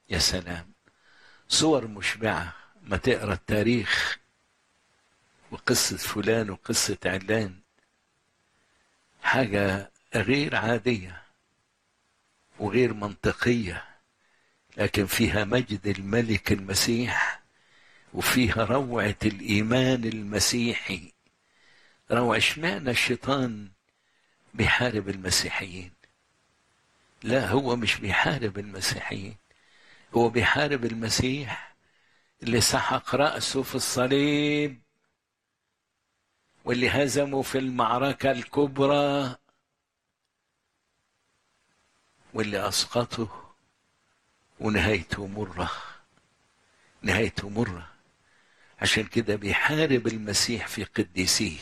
يا سلام صور مشبعة ما تقرا التاريخ وقصة فلان وقصة علان حاجة غير عادية وغير منطقية لكن فيها مجد الملك المسيح وفيها روعة الإيمان المسيحي روعة اشمعنى الشيطان بيحارب المسيحيين لا هو مش بيحارب المسيحيين هو بيحارب المسيح اللي سحق رأسه في الصليب واللي هزمه في المعركة الكبرى واللي أسقطه ونهايته مرة نهايته مرة عشان كده بيحارب المسيح في قديسيه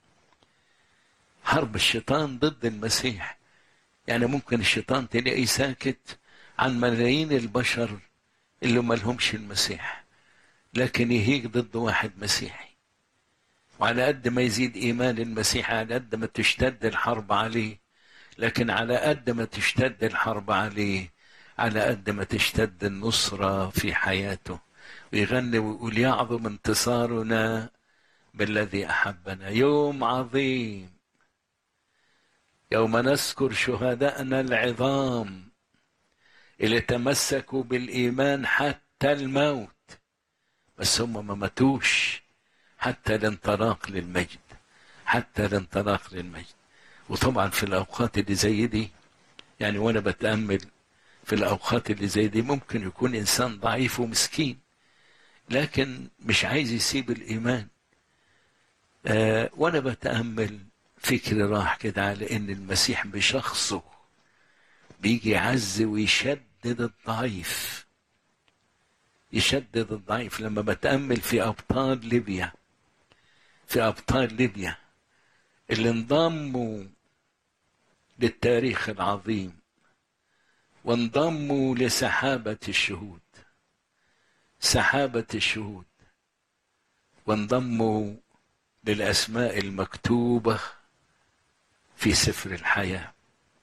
حرب الشيطان ضد المسيح يعني ممكن الشيطان تلاقيه ساكت عن ملايين البشر اللي ما لهمش المسيح لكن يهيج ضد واحد مسيحي وعلى قد ما يزيد ايمان المسيح على قد ما تشتد الحرب عليه لكن على قد ما تشتد الحرب عليه على قد ما تشتد النصرة في حياته ويغني ويقول يعظم انتصارنا بالذي أحبنا يوم عظيم يوم نذكر شهداءنا العظام اللي تمسكوا بالإيمان حتى الموت بس هم ما ماتوش حتى الانطلاق للمجد حتى الانطلاق للمجد وطبعا في الأوقات اللي زي دي يعني وأنا بتأمل في الأوقات اللي زي دي ممكن يكون إنسان ضعيف ومسكين لكن مش عايز يسيب الإيمان آه وأنا بتأمل فكري راح كده على إن المسيح بشخصه بيجي يعز ويشدد الضعيف يشدد الضعيف لما بتأمل في أبطال ليبيا في أبطال ليبيا اللي انضموا للتاريخ العظيم وانضموا لسحابة الشهود سحابة الشهود وانضموا للأسماء المكتوبة في سفر الحياة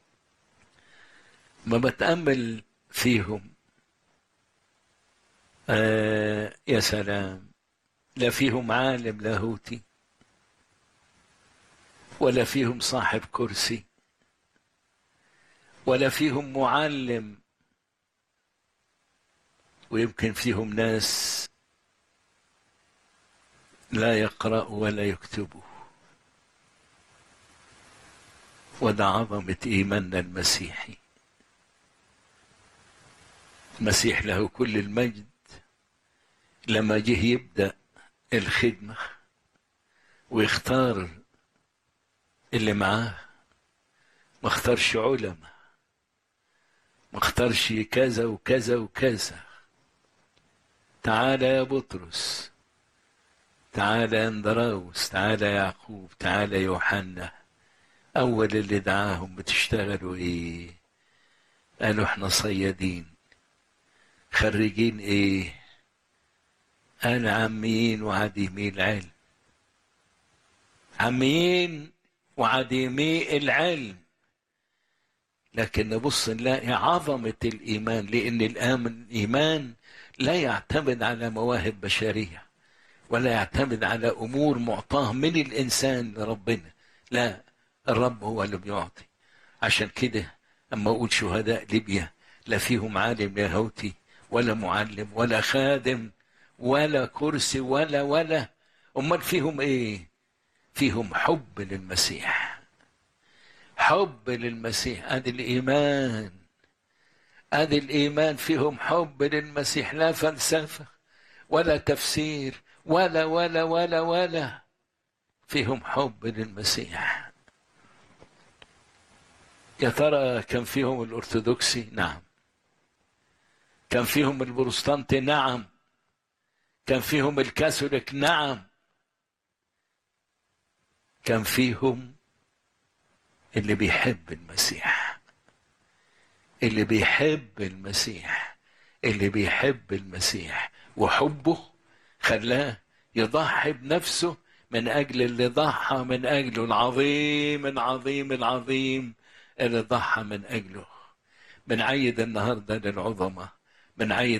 ما بتأمل فيهم آه يا سلام لا فيهم عالم لاهوتي ولا فيهم صاحب كرسي ولا فيهم معلم ويمكن فيهم ناس لا يقرأ ولا يكتب وده عظمة إيماننا المسيحي المسيح له كل المجد لما جه يبدأ الخدمة ويختار اللي معاه ما اختارش علماء ما اختارش كذا وكذا وكذا تعالى يا بطرس تعالى يا اندراوس تعالى يا يعقوب تعالى يا يوحنا اول اللي دعاهم بتشتغلوا ايه قالوا احنا صيادين خريجين ايه قال عاميين وعديمي العلم عاميين وعديمي العلم لكن نبص نلاقي عظمة الإيمان لأن الإيمان لا يعتمد على مواهب بشرية ولا يعتمد على أمور معطاة من الإنسان لربنا لا الرب هو اللي بيعطي عشان كده أما أقول شهداء ليبيا لا فيهم عالم لاهوتي ولا معلم ولا خادم ولا كرسي ولا ولا أمال فيهم إيه فيهم حب للمسيح حب للمسيح ادي الايمان ادي الايمان فيهم حب للمسيح لا فلسفه ولا تفسير ولا ولا ولا ولا فيهم حب للمسيح يا ترى كان فيهم الارثوذكسي نعم كان فيهم البروتستانتي نعم كان فيهم الكاثوليك نعم كان فيهم اللي بيحب المسيح اللي بيحب المسيح اللي بيحب المسيح وحبه خلاه يضحي بنفسه من أجل اللي ضحى من أجله العظيم العظيم العظيم اللي ضحى من أجله بنعيد النهاردة للعظمة بنعيد